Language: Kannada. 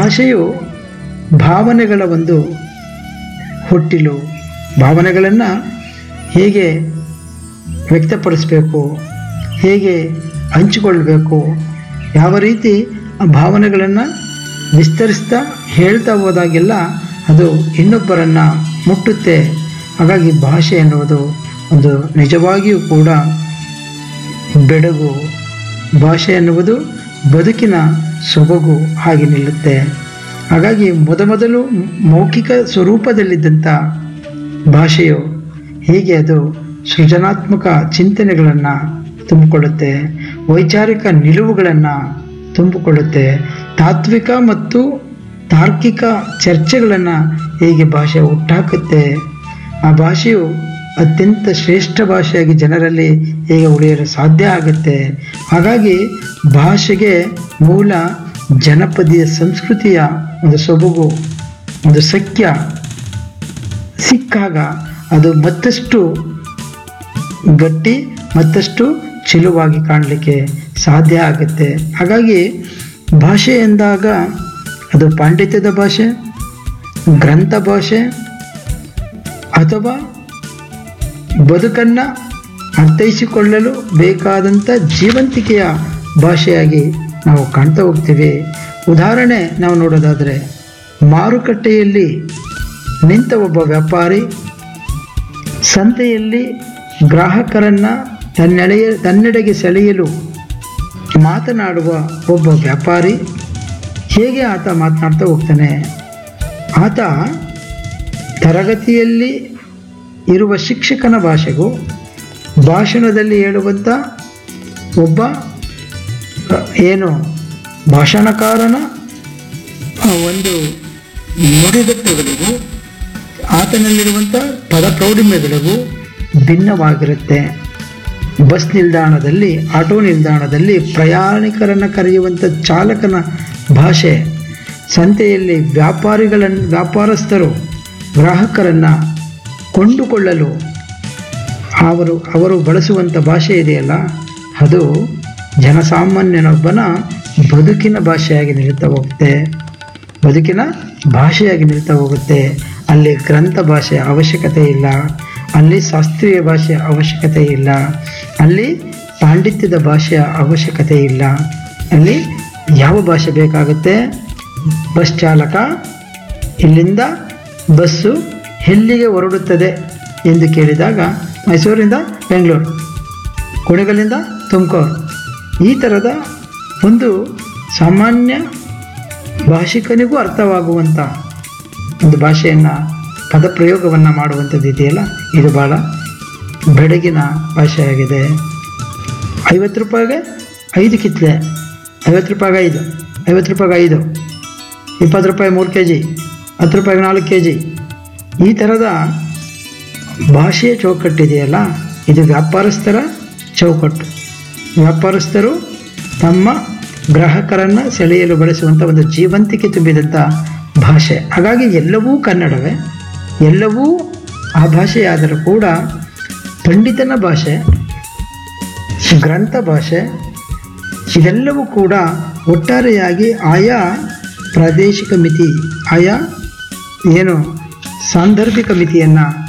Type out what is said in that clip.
ಭಾಷೆಯು ಭಾವನೆಗಳ ಒಂದು ಹುಟ್ಟಿಲು ಭಾವನೆಗಳನ್ನು ಹೇಗೆ ವ್ಯಕ್ತಪಡಿಸಬೇಕು ಹೇಗೆ ಹಂಚಿಕೊಳ್ಬೇಕು ಯಾವ ರೀತಿ ಆ ಭಾವನೆಗಳನ್ನು ವಿಸ್ತರಿಸ್ತಾ ಹೇಳ್ತಾ ಹೋದಾಗೆಲ್ಲ ಅದು ಇನ್ನೊಬ್ಬರನ್ನು ಮುಟ್ಟುತ್ತೆ ಹಾಗಾಗಿ ಭಾಷೆ ಎನ್ನುವುದು ಒಂದು ನಿಜವಾಗಿಯೂ ಕೂಡ ಬೆಡಗು ಭಾಷೆ ಎನ್ನುವುದು ಬದುಕಿನ ಸೊಬಗು ಹಾಗೆ ನಿಲ್ಲುತ್ತೆ ಹಾಗಾಗಿ ಮೊದಮೊದಲು ಮೌಖಿಕ ಸ್ವರೂಪದಲ್ಲಿದ್ದಂಥ ಭಾಷೆಯು ಹೀಗೆ ಅದು ಸೃಜನಾತ್ಮಕ ಚಿಂತನೆಗಳನ್ನು ತುಂಬಿಕೊಳ್ಳುತ್ತೆ ವೈಚಾರಿಕ ನಿಲುವುಗಳನ್ನು ತುಂಬಿಕೊಳ್ಳುತ್ತೆ ತಾತ್ವಿಕ ಮತ್ತು ತಾರ್ಕಿಕ ಚರ್ಚೆಗಳನ್ನು ಹೇಗೆ ಭಾಷೆ ಹುಟ್ಟಾಕುತ್ತೆ ಆ ಭಾಷೆಯು ಅತ್ಯಂತ ಶ್ರೇಷ್ಠ ಭಾಷೆಯಾಗಿ ಜನರಲ್ಲಿ ಹೇಗೆ ಉಳಿಯಲು ಸಾಧ್ಯ ಆಗುತ್ತೆ ಹಾಗಾಗಿ ಭಾಷೆಗೆ ಮೂಲ ಜನಪದೀಯ ಸಂಸ್ಕೃತಿಯ ಒಂದು ಸೊಬಗು ಒಂದು ಸಖ್ಯ ಸಿಕ್ಕಾಗ ಅದು ಮತ್ತಷ್ಟು ಗಟ್ಟಿ ಮತ್ತಷ್ಟು ಚಿಲುವಾಗಿ ಕಾಣಲಿಕ್ಕೆ ಸಾಧ್ಯ ಆಗುತ್ತೆ ಹಾಗಾಗಿ ಭಾಷೆ ಎಂದಾಗ ಅದು ಪಾಂಡಿತ್ಯದ ಭಾಷೆ ಗ್ರಂಥ ಭಾಷೆ ಅಥವಾ ಬದುಕನ್ನು ಅರ್ಥೈಸಿಕೊಳ್ಳಲು ಬೇಕಾದಂಥ ಜೀವಂತಿಕೆಯ ಭಾಷೆಯಾಗಿ ನಾವು ಕಾಣ್ತಾ ಹೋಗ್ತೀವಿ ಉದಾಹರಣೆ ನಾವು ನೋಡೋದಾದರೆ ಮಾರುಕಟ್ಟೆಯಲ್ಲಿ ನಿಂತ ಒಬ್ಬ ವ್ಯಾಪಾರಿ ಸಂತೆಯಲ್ಲಿ ಗ್ರಾಹಕರನ್ನು ತನ್ನೆಳೆಯ ತನ್ನೆಡೆಗೆ ಸೆಳೆಯಲು ಮಾತನಾಡುವ ಒಬ್ಬ ವ್ಯಾಪಾರಿ ಹೇಗೆ ಆತ ಮಾತನಾಡ್ತಾ ಹೋಗ್ತಾನೆ ಆತ ತರಗತಿಯಲ್ಲಿ ಇರುವ ಶಿಕ್ಷಕನ ಭಾಷೆಗೂ ಭಾಷಣದಲ್ಲಿ ಹೇಳುವಂಥ ಒಬ್ಬ ಅ, ಏನು ಭಾಷಣಕಾರನ ಆ, ಒಂದು ನುಡಿಗಟ್ಟುಗಳಿಗೂ ಆತನಲ್ಲಿರುವಂಥ ಪದ ಪ್ರೌಢಿಮೆಗಳಿಗೂ ಭಿನ್ನವಾಗಿರುತ್ತೆ ಬಸ್ ನಿಲ್ದಾಣದಲ್ಲಿ ಆಟೋ ನಿಲ್ದಾಣದಲ್ಲಿ ಪ್ರಯಾಣಿಕರನ್ನು ಕರೆಯುವಂಥ ಚಾಲಕನ ಭಾಷೆ ಸಂತೆಯಲ್ಲಿ ವ್ಯಾಪಾರಿಗಳನ್ನು ವ್ಯಾಪಾರಸ್ಥರು ಗ್ರಾಹಕರನ್ನು ಕೊಂಡುಕೊಳ್ಳಲು ಅವರು ಅವರು ಬಳಸುವಂಥ ಭಾಷೆ ಇದೆಯಲ್ಲ ಅದು ಜನಸಾಮಾನ್ಯನೊಬ್ಬನ ಬದುಕಿನ ಭಾಷೆಯಾಗಿ ನಿಲ್ತಾ ಹೋಗುತ್ತೆ ಬದುಕಿನ ಭಾಷೆಯಾಗಿ ನಿಲ್ತಾ ಹೋಗುತ್ತೆ ಅಲ್ಲಿ ಗ್ರಂಥ ಭಾಷೆ ಅವಶ್ಯಕತೆ ಇಲ್ಲ ಅಲ್ಲಿ ಶಾಸ್ತ್ರೀಯ ಭಾಷೆಯ ಅವಶ್ಯಕತೆ ಇಲ್ಲ ಅಲ್ಲಿ ಪಾಂಡಿತ್ಯದ ಭಾಷೆಯ ಅವಶ್ಯಕತೆ ಇಲ್ಲ ಅಲ್ಲಿ ಯಾವ ಭಾಷೆ ಬೇಕಾಗುತ್ತೆ ಬಸ್ ಚಾಲಕ ಇಲ್ಲಿಂದ ಬಸ್ಸು ಎಲ್ಲಿಗೆ ಹೊರಡುತ್ತದೆ ಎಂದು ಕೇಳಿದಾಗ ಮೈಸೂರಿಂದ ಬೆಂಗಳೂರು ಕುಣಿಗಲಿಂದ ತುಮಕೂರು ಈ ಥರದ ಒಂದು ಸಾಮಾನ್ಯ ಭಾಷಿಕನಿಗೂ ಅರ್ಥವಾಗುವಂಥ ಒಂದು ಭಾಷೆಯನ್ನು ಪದಪ್ರಯೋಗವನ್ನು ಮಾಡುವಂಥದ್ದು ಇದೆಯಲ್ಲ ಇದು ಭಾಳ ಬೆಡಗಿನ ಭಾಷೆಯಾಗಿದೆ ಐವತ್ತು ರೂಪಾಯಿಗೆ ಐದು ಕಿತ್ಲೆ ಐವತ್ತು ರೂಪಾಯಿಗೆ ಐದು ಐವತ್ತು ರೂಪಾಯಿಗೆ ಐದು ಇಪ್ಪತ್ತು ರೂಪಾಯಿ ಮೂರು ಕೆ ಜಿ ಹತ್ತು ರೂಪಾಯಿಗೆ ನಾಲ್ಕು ಕೆ ಜಿ ಈ ಥರದ ಭಾಷೆಯ ಚೌಕಟ್ಟಿದೆಯಲ್ಲ ಇದು ವ್ಯಾಪಾರಸ್ಥರ ಚೌಕಟ್ಟು ವ್ಯಾಪಾರಸ್ಥರು ತಮ್ಮ ಗ್ರಾಹಕರನ್ನು ಸೆಳೆಯಲು ಬಳಸುವಂಥ ಒಂದು ಜೀವಂತಿಕೆ ತುಂಬಿದಂಥ ಭಾಷೆ ಹಾಗಾಗಿ ಎಲ್ಲವೂ ಕನ್ನಡವೇ ಎಲ್ಲವೂ ಆ ಭಾಷೆಯಾದರೂ ಕೂಡ ಪಂಡಿತನ ಭಾಷೆ ಗ್ರಂಥ ಭಾಷೆ ಇದೆಲ್ಲವೂ ಕೂಡ ಒಟ್ಟಾರೆಯಾಗಿ ಆಯಾ ಪ್ರಾದೇಶಿಕ ಮಿತಿ ಆಯಾ ಏನು ಸಾಂದರ್ಭಿಕ ಮಿತಿಯನ್ನು